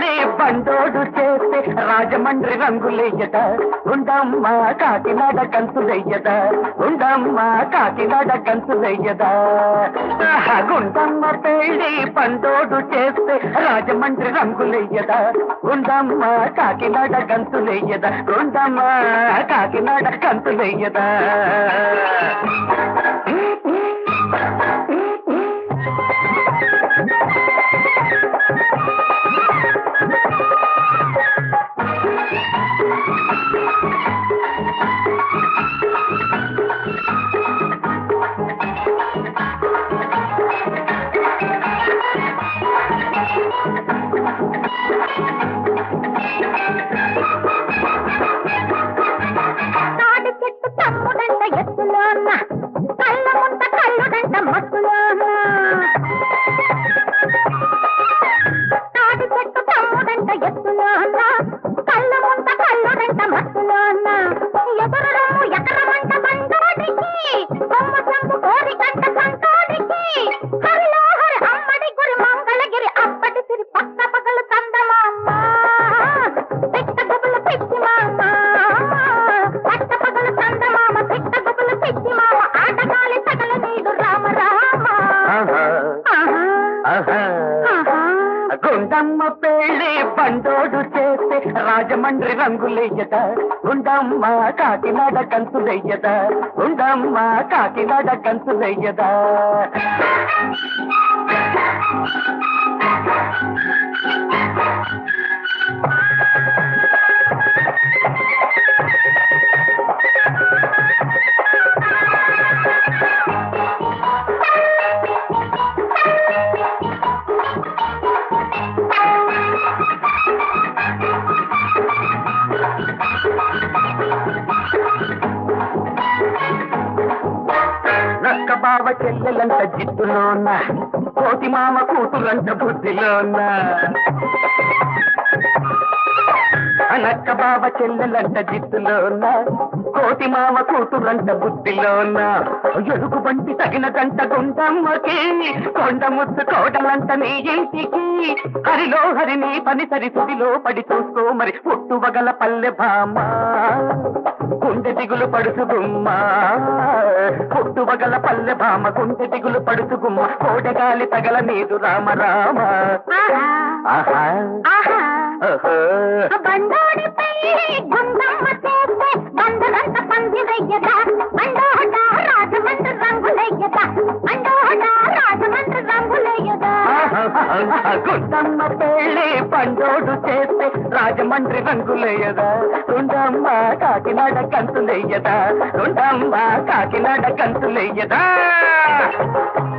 పెళ్ళి బండోడు చేస్తే రాజమండ్రి రంగులేయద ఉండమ్మ కాకినాడ కంచులయ్యద ఉండమ్మ కాకినాడ కంచులయ్యద ఆహా, గుండమ్మ పెళ్ళి బండోడు చేస్తే రాజమండ్రి రంగులయ్యద ఉండమ్మ కాకినాడ కంచులయ్యద ఉండమ్మ కాకినాడ కంచులయ్యదా తాడి చెట్టు తమ్ముడంట ఎత్తులోన కళ్ళ ముంత కళ్ళుడంట మత్తులోన తాడి చెట్టు తమ్ముడంట ఎత్తులోన కళ్ళ ముంత కళ్ళుడంట మత్తులోన ఎదురుడము ఎకరమంట బండోడికి కొమ్మ సంపు కోరికంట సంతోడికి హరిలో హరి అమ్మడి గురి మంగళగిరి అప్పటి సిరి పక్క పగలు కందమామ్మ పిట్ట గుబులు పిచ్చి మామ పట్ట పగలు చందమామ పిట్ట గుబులు పిచ్చి మామ ఆటగాలి సగల నీడు రామ రామ ఆహా, ఆహా, ఆహా. ఆహా. గుండమ్మ పెళ్ళి బండోడు చేస్తే రాజమండ్రి రంగులెయ్యద గుండమ్మ కాకినాడ కంచులెయ్యద గుండమ్మ కాకినాడ కంచులెయ్యదా నక్క బావ చెల్లెలంట జిత్తులోన కోతి మామ కూతురంట బుద్ధిలోన నక్క బావ చెల్లెలంట జిత్తులోన కోతి మామ కూతురంట బుద్ధిలోన ఎలుగు బంటి తగిన గంట గుండమ్మకి కొండ ముద్దు కోటలంట నీ ఇంటికి హరిలో హరిని పని సరి సుడిలో పడి చూస్తూ మరి పుట్టువగల పల్లె భామ గుండె దిగులు పడుసు గుమ్మ పుట్టువగల పల్లె భామ గుండె దిగులు పడుసు గుమ్మ కోటగాలి తగల నీదు రామ రామ ఆహా, ఆహా ఆహా. ఓహో. బండోడి పెళ్ళి గుండమ్మ చేస్తే బండలంత పంది వెయ్యదా బండోట రాజమండ్రి రంగులెయ్యదా బండోట రాజమండ్రి రంగులెయ్యదా గుండమ్మ పెళ్ళి పండోడు చేస్తే రాజమండ్రి రంగులేయదా గుండమ్మ కాకినాడ కంతులేయదా గుండమ్మ కాకినాడ కంతులేయదా